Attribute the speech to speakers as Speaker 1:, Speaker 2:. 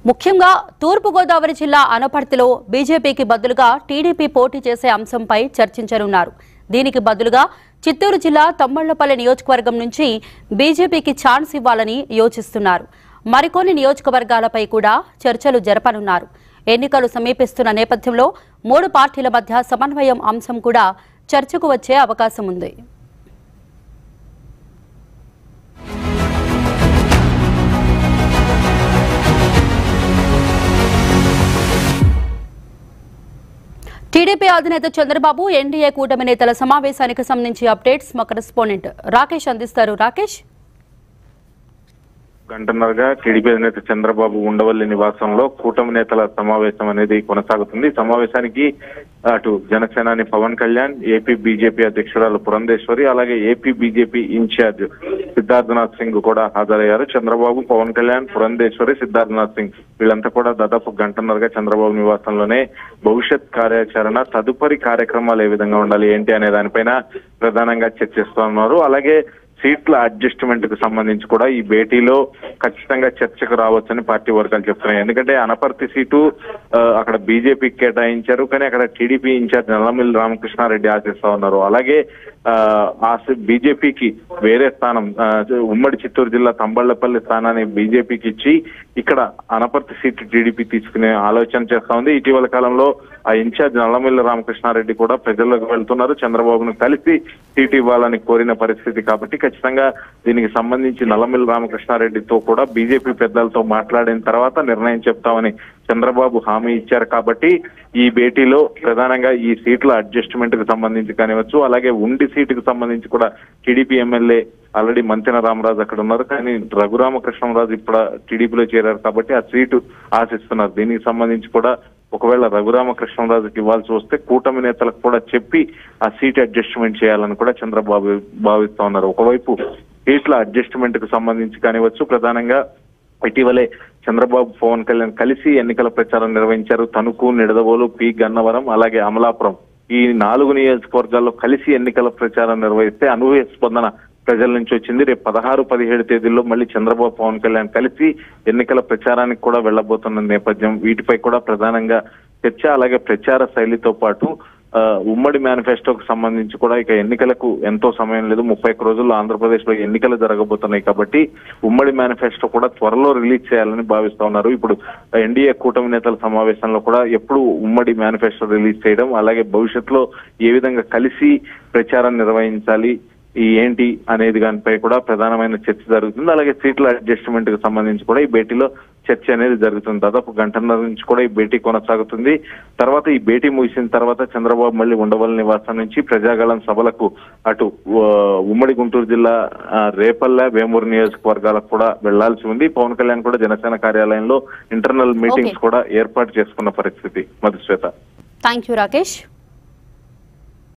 Speaker 1: ముఖ్యంగా తూర్పుగోదావరి జిల్లా అనపర్తిలో బీజేపీకి బదులుగా టీడీపీ పోటీ చేసే అంశంపై చర్చించనున్నారు దీనికి బదులుగా చిత్తూరు జిల్లా తమ్మళ్లపల్లి నియోజకవర్గం నుంచి బీజేపీకి ఛాన్స్ ఇవ్వాలని యోచిస్తున్నారు మరికొన్ని నియోజకవర్గాలపై కూడా చర్చలు జరపనున్నారు ఎన్నికలు సమీపిస్తున్న నేపథ్యంలో మూడు పార్టీల మధ్య సమన్వయం అంశం కూడా చర్చకు వచ్చే అవకాశం ఉంది టీడీపీ అధినేత చంద్రబాబు ఎన్డీఏ కూటమి నేతల సమావేశానికి సంబంధించి అప్డేట్స్ మా కరెస్పాండెంట్ రాకేష్ అందిస్తారు రాకేష్
Speaker 2: గంటన్నరగా టీడీపీ అధినేత చంద్రబాబు ఉండవల్లి నివాసంలో కూటమి నేతల సమావేశం అనేది కొనసాగుతుంది ఈ సమావేశానికి అటు జనసేనాని పవన్ కళ్యాణ్ ఏపీ బీజేపీ అధ్యక్షురాలు పురంధేశ్వరి అలాగే AP BJP incharge Siddharthnath Singh కూడా హాజరయ్యారు చంద్రబాబు పవన్ కళ్యాణ్ పురంధేశ్వరి సిద్ధార్థనాథ్ సింగ్ వీళ్ళంతా కూడా దాదాపు గంటన్నరగా చంద్రబాబు నివాసంలోనే భవిష్యత్ కార్యాచరణ తదుపరి కార్యక్రమాలు ఏ విధంగా ఉండాలి ఏంటి అనే దానిపైన ప్రధానంగా చర్చిస్తున్నారు అలాగే సీట్ల అడ్జస్ట్మెంట్ కు సంబంధించి కూడా ఈ భేటీలో ఖచ్చితంగా చర్చకు రావచ్చని పార్టీ వర్గాలు చెప్తున్నాయి ఎందుకంటే అనపర్తి సీటు ఆ, అక్కడ బీజేపీకి కేటాయించారు కానీ అక్కడ టీడీపీ ఇన్ఛార్జ్ నల్లమిల్లి రామకృష్ణారెడ్డి ఆశిస్తా ఉన్నారు అలాగే ఆ, ఆ బీజేపీకి వేరే స్థానం ఆ, ఉమ్మడి చిత్తూరు జిల్లా తంబళ్లపల్లి స్థానాన్ని బీజేపీకి ఇచ్చి ఇక్కడ అనపర్తి సీటు టీడీపీ తీసుకునే ఆలోచన చేస్తా ఉంది ఇటీవల కాలంలో ఆ ఇన్ఛార్జ్ నల్లమిల్లి రామకృష్ణారెడ్డి కూడా ప్రజల్లోకి వెళ్తున్నారు చంద్రబాబును కలిసి సీటు ఇవ్వాలని కోరిన పరిస్థితి కాబట్టి ఖచ్చితంగా దీనికి సంబంధించి నల్లమిల్లి రామకృష్ణారెడ్డితో కూడా బీజేపీ పెద్దలతో మాట్లాడిన తర్వాత నిర్ణయం చెప్తామని చంద్రబాబు హామీ ఇచ్చారు కాబట్టి ఈ భేటీలో ప్రధానంగా ఈ సీట్ల అడ్జస్ట్మెంట్ కు సంబంధించి కానివచ్చు అలాగే ఉండి సీటుకు సంబంధించి కూడా TDP MLA already Mantena Ramaraju అక్కడ ఉన్నారు కానీ రఘురామకృష్ణరాజు ఇప్పుడు టీడీపీలో చేరారు కాబట్టి ఆ సీటు ఆశిస్తున్నారు దీనికి సంబంధించి కూడా ఒకవేళ రఘురామకృష్ణరాజుకి ఇవ్వాల్సి వస్తే కూటమి నేతలకు కూడా చెప్పి ఆ సీట్ అడ్జస్ట్మెంట్ చేయాలని కూడా చంద్రబాబు భావిస్తా ఉన్నారు ఒకవైపు సీట్ల అడ్జస్ట్మెంట్ కు సంబంధించి కానివచ్చు ప్రధానంగా ఇటీవలే చంద్రబాబు పవన్ కళ్యాణ్ కలిసి ఎన్నికల ప్రచారం నిర్వహించారు తణుకు నిడదవోలు పి గన్నవరం అలాగే అమలాపురం ఈ నాలుగు నియోజకవర్గాల్లో కలిసి ఎన్నికల ప్రచారం నిర్వహిస్తే అనూహ్య స్పందన ప్రజల నుంచి వచ్చింది రేపు పదహారు పదిహేడు తేదీల్లో మళ్ళీ చంద్రబాబు పవన్ కళ్యాణ్ కలిసి ఎన్నికల ప్రచారానికి కూడా వెళ్లబోతున్న నేపథ్యం వీటిపై కూడా ప్రధానంగా చర్చ అలాగే ప్రచార శైలితో పాటు ఆ, ఉమ్మడి మేనిఫెస్టోకు సంబంధించి కూడా ఇక ఎన్నికలకు ఎంతో సమయం లేదు ముప్పై ఒక్క రోజుల్లో ఆంధ్రప్రదేశ్ లో ఎన్నికలు జరగబోతున్నాయి కాబట్టి ఉమ్మడి మేనిఫెస్టో కూడా త్వరలో రిలీజ్ చేయాలని భావిస్తా ఉన్నారు ఇప్పుడు ఎన్డీఏ కూటమి నేతల సమావేశంలో కూడా ఎప్పుడు ఉమ్మడి మేనిఫెస్టో రిలీజ్ చేయడం అలాగే భవిష్యత్తులో ఏ విధంగా కలిసి ప్రచారం నిర్వహించాలి ఈ ఏంటి అనేది దానిపై కూడా ప్రధానమైన చర్చ జరుగుతుంది అలాగే సీట్ల అడ్జస్ట్మెంట్ కు సంబంధించి కూడా ఈ భేటీలో చర్చ అనేది జరుగుతుంది దాదాపు గంటన్నర నుంచి కూడా ఈ భేటీ కొనసాగుతుంది తర్వాత ఈ భేటీ ముగిసిన తర్వాత చంద్రబాబు మళ్ళీ ఉండవల్లి నివాసం నుంచి ప్రజాగళం సభలకు అటు ఆ, ఉమ్మడి గుంటూరు జిల్లా ఆ, రేపల్లె వేమూరు నియోజకవర్గాలకు కూడా వెళ్లాల్సి ఉంది పవన్ కళ్యాణ్ కూడా జనసేన కార్యాలయంలో ఇంటర్నల్ మీటింగ్స్ కూడా ఏర్పాటు చేసుకున్న పరిస్థితి మధుశ్వేత
Speaker 1: థ్యాంక్ యూ రాకేష్